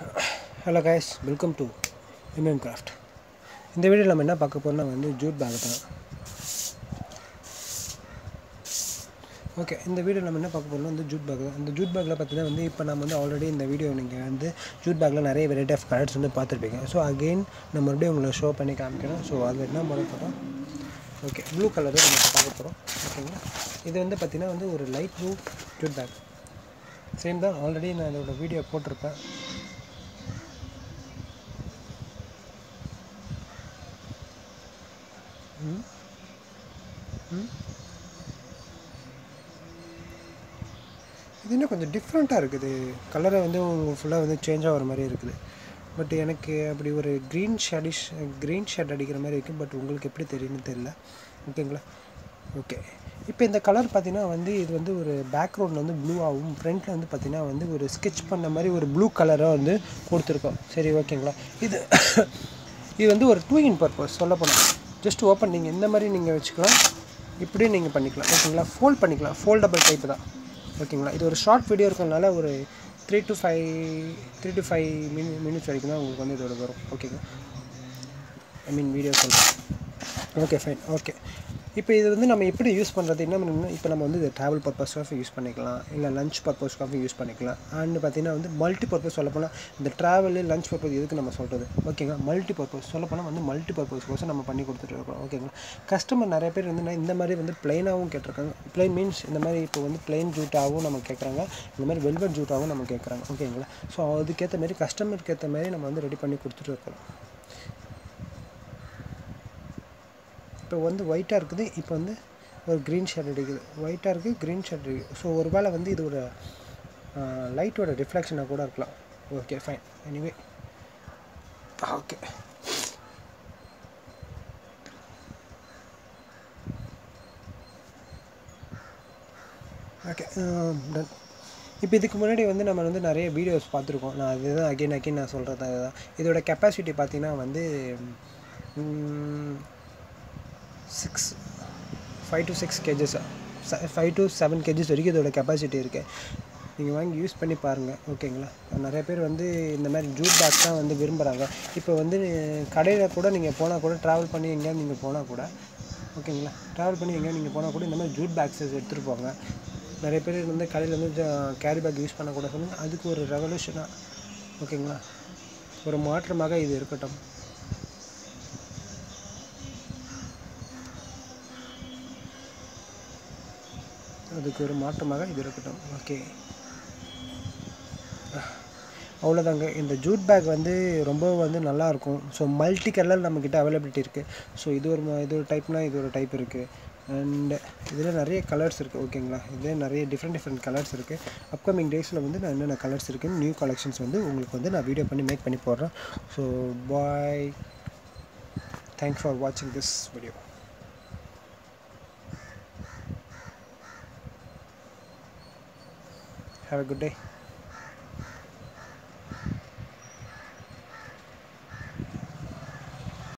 Hello guys welcome to MM craft இந்த வீடியோவில் நம்ம என்ன பார்க்க போறோம்னா வந்து ஜூட் பேக் தான் ஓகே இந்த வீடியோ நம்ம என்ன பார்க்க போறோம்னா வந்து ஜூட் பேக் தான் இந்த ஜூட் பேக்கில் பார்த்தீங்கன்னா வந்து இப்போ நம்ம வந்து ஆல்ரெடி இந்த வீடியோ நீங்கள் வந்து ஜூட் பேக்கில் நிறைய வெரைட்டி ஆஃப் கலர்ஸ் வந்து பார்த்துருப்பீங்க ஸோ அகெயின் நம்ம மறுபடியும் உங்களை ஷோ பண்ணி காமிக்கிறோம் ஸோ அது என்ன பண்ண போகிறோம் ஓகே ப்ளூ கலர் நம்ம இப்போ பார்க்க போகிறோம் ஓகேங்களா இது வந்து பார்த்திங்கன்னா வந்து ஒரு light blue jute bag same தான் ஆல்ரெடி நான் இதோட வீடியோ போட்டிருப்பேன் ம் ம் இது இன்னும் கொஞ்சம் டிஃப்ரெண்ட்டாக இருக்குது கலரை வந்து உங்களுக்கு ஃபுல்லாக வந்து சேஞ்ச் ஆகிற மாதிரி இருக்குது பட் எனக்கு அப்படி ஒரு க்ரீன் ஷேடிஷ் க்ரீன் ஷேட் அடிக்கிற மாதிரி இருக்குது பட் உங்களுக்கு எப்படி தெரியும்னு தெரியல ஓகேங்களா ஓகே இப்போ இந்த கலர் பார்த்தீங்கன்னா வந்து இது வந்து ஒரு பேக்ரவுண்ட் வந்து ப்ளூவாகவும் ஃப்ரண்ட்டில் வந்து பார்த்தீங்கன்னா வந்து ஒரு ஸ்கெட்ச் பண்ண மாதிரி ஒரு ப்ளூ கலராக வந்து கொடுத்துருக்கோம் சரி ஓகேங்களா இது இது வந்து ஒரு டூ இன் பர்பஸ் சொல்ல போனால் ஜஸ்ட் ஓப்பன் நீங்கள் இந்த மாதிரி நீங்கள் வச்சுக்கலாம் இப்படியும் நீங்கள் பண்ணிக்கலாம் ஓகேங்களா ஃபோல்ட் பண்ணிக்கலாம் ஃபோல்டபுள் டைப் தான் ஓகேங்களா இது ஒரு ஷார்ட் வீடியோ இருக்கறனால ஒரு three to five three to five mini minutes வரைக்கும் தான் உங்களுக்கு வந்து இதோட வரும் ஓகேங்களா ஐ மீன் வீடியோ சொல்கிறேன் ஓகே ஃபைன் ஓகே இப்போ இது வந்து நம்ம எப்படி யூஸ் பண்ணுறது என்ன பண்ணணும்னா இப்போ நம்ம வந்து இது ட்ராவல் பர்பஸ்க்காக யூஸ் பண்ணிக்கலாம் இல்லை லஞ்ச் பர்பஸ்க்காக யூஸ் பண்ணிக்கலாம் அண்ட் பார்த்தீங்கன்னா வந்து மல்டி பர்பஸ் சொல்லப்போனால் இந்த ட்ராவல் லஞ்ச் பர்பஸ் எதுக்கு நம்ம சொல்கிறது ஓகேங்களா மல்டி பர்பஸ் சொல்லப்போனால் வந்து மல்டி பர்பஸ்க்கோசம் நம்ம பண்ணி கொடுத்துட்டு இருக்கோம் ஓகேங்களா கஸ்டமர் நிறைய பேர் வந்து இந்த மாதிரி வந்து பிளைனாகவும் கேட்டிருக்காங்க பிளைன் மீன்ஸ் இந்த மாதிரி இப்போ வந்து பிளைன் ஜூட்டாகவும் நம்ம கேட்குறாங்க இந்த மாதிரி வெல்வெட் ஜூட்டாகவும் நம்ம கேட்குறாங்க ஓகேங்களா ஸோ அதுக்கேற்ற மாதிரி கஸ்டமருக்கு ஏற்ற மாதிரி நம்ம வந்து ரெடி பண்ணி கொடுத்துட்டு இருக்கிறோம் இப்போ வந்து ஒயிட்டாக இருக்குது இப்போ வந்து ஒரு க்ரீன் ஷேட் அடிக்குது ஒயிட்டாக இருக்குது க்ரீன் ஷேட் அடிக்குது ஸோ ஒரு வேளை வந்து இது ஒரு லைட்டோட ரிஃப்ளெக்ஷனாக கூட இருக்கலாம் okay fine anyway okay okay done இப்போ இதுக்கு முன்னாடி வந்து நம்ம வந்து நிறைய வீடியோஸ் பார்த்துருக்கோம் நான் அதுதான் அகைன் அகைன் நான் சொல்கிறது அதுதான் இதோட கெப்பாசிட்டி பார்த்தீங்கன்னா வந்து six five to six kgs five to seven kgs வரைக்கும் இதோட கெப்பாசிட்டி இருக்குது நீங்கள் வாங்கி யூஸ் பண்ணி பாருங்கள் ஓகேங்களா நிறைய பேர் வந்து இந்த மாதிரி ஜூட் பேக் தான் வந்து விரும்புகிறாங்க இப்போ வந்து கடையில் கூட நீங்கள் போனால் கூட ட்ராவல் பண்ணி எங்கேயாவது நீங்கள் போனால் கூட ஓகேங்களா ட்ராவல் பண்ணி எங்கேயாவது நீங்கள் போனால் கூட இந்த மாதிரி ஜூட் பேக்ஸஸ் எடுத்துகிட்டு போங்க நிறைய பேர் வந்து கடையில் வந்து கேரி பேக் யூஸ் பண்ணக்கூட சொல்லுங்க அதுக்கு ஒரு ரெவல்யூஷனாக ஓகேங்களா ஒரு மாற்றமாக இது இருக்கட்டும் அதுக்கு ஒரு மாற்றமாக இது இருக்கட்டும் ஓகே அவ்வளோதாங்க இந்த ஜூட் பேக் வந்து ரொம்ப வந்து நல்லாயிருக்கும் ஸோ மல்டி கலர் நம்மக்கிட்ட அவைலபிலிட்டி இருக்குது ஸோ இது ஒரு இது ஒரு டைப்னால் இது ஒரு டைப் இருக்குது அண்ட் இதில் நிறைய கலர்ஸ் இருக்குது ஓகேங்களா இதில் நிறைய டிஃப்ரெண்ட் டிஃப்ரெண்ட் கலர்ஸ் இருக்குது அப்கமிங் டேஸில் வந்து நான் என்னென்ன கலர்ஸ் இருக்குன்னு நியூ கலெக்ஷன்ஸ் வந்து உங்களுக்கு வந்து நான் வீடியோ பண்ணி மேக் பண்ணி போடுறேன் ஸோ பாய் தேங்க்ஸ் ஃபார் வாட்சிங் this video Have a good day.